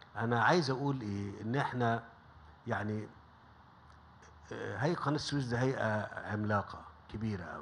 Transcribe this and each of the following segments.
انا عايز اقول ايه ان احنا يعني آه، هيئه قناه السويس دي هيئه عملاقه كبيره قوي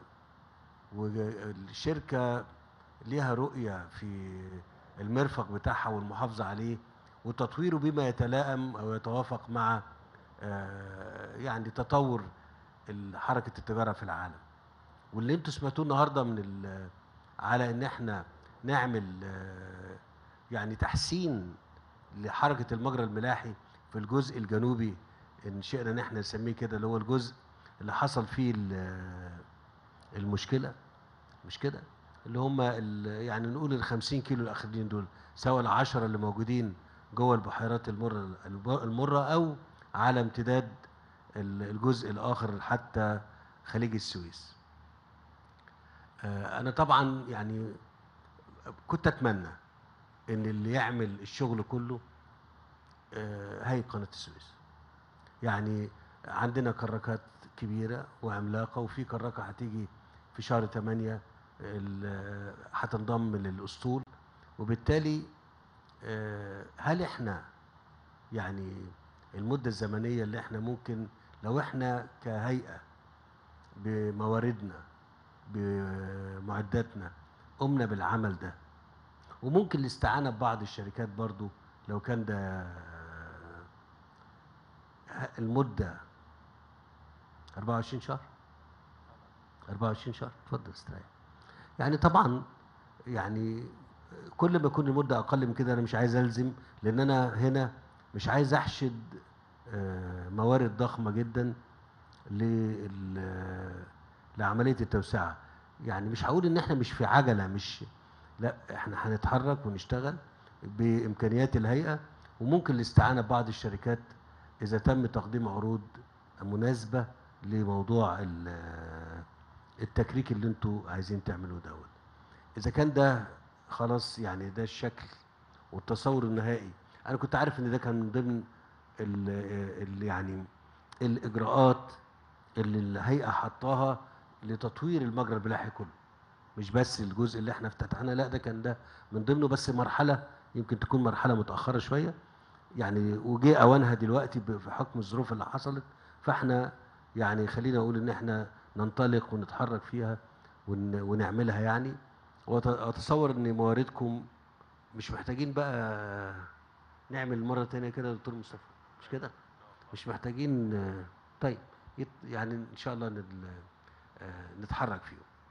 والشركه ليها رؤيه في المرفق بتاعها والمحافظه عليه وتطويره بما يتلائم او يتوافق مع آه، يعني تطور ال- حركه التجاره في العالم واللي انتوا سمعتوه النهارده من ال- على ان احنا نعمل آه، يعني تحسين لحركه المجرى الملاحي في الجزء الجنوبي ان شئنا ان احنا نسميه كده اللي هو الجزء اللي حصل فيه ال- المشكله مش كده اللي هم ال- يعني نقول ال 50 كيلو الاخرين دول سواء العشرة اللي موجودين جوه البحيرات المره المره او على امتداد ال- الجزء الاخر حتى خليج السويس آه، انا طبعا يعني كنت اتمنى ان اللي يعمل الشغل كله آه، هي قناه السويس يعني عندنا كراكات كبيره وعملاقه وفي كراكه هتيجي في شهر 8 ال- هتنضم للاسطول وبالتالي آه، هل احنا يعني المده الزمنيه اللي احنا ممكن لو احنا كهيئه بمواردنا بمعداتنا قمنا بالعمل ده وممكن الاستعانه ببعض الشركات برضو لو كان ده المده 24 شهر 24 شهر اتفضل استريح يعني طبعا يعني كل ما يكون المده اقل من كده انا مش عايز الزم لان انا هنا مش عايز احشد آه، موارد ضخمه جدا لل- لعمليه التوسعه يعني مش هقول ان احنا مش في عجله مش لا احنا هنتحرك ونشتغل بامكانيات الهيئه وممكن الاستعانه ببعض الشركات اذا تم تقديم عروض مناسبه لموضوع ال- التكريك اللي انتوا عايزين تعملوه دوت اذا كان ده خلاص يعني ده الشكل والتصور النهائي انا كنت عارف ان ده كان من ضمن ال ال يعني الاجراءات اللي الهيئه حطاها لتطوير المجرى الملاحي كله مش بس الجزء اللي احنا افتتحناه لا ده كان ده من ضمنه بس مرحله يمكن تكون مرحله متاخره شويه يعني وجه اوانها دلوقتي ب- في حكم الظروف اللي حصلت فاحنا يعني خلينا اقول ان احنا ننطلق ونتحرك فيها ون ونعملها يعني وأت- واتصور ان مواردكم مش محتاجين بقى نعمل مره تانية كده يا دكتور مصطفى مش كده مش محتاجين آه، طيب يت- يعني ان شاء الله نت- آه، نتحرك فيهم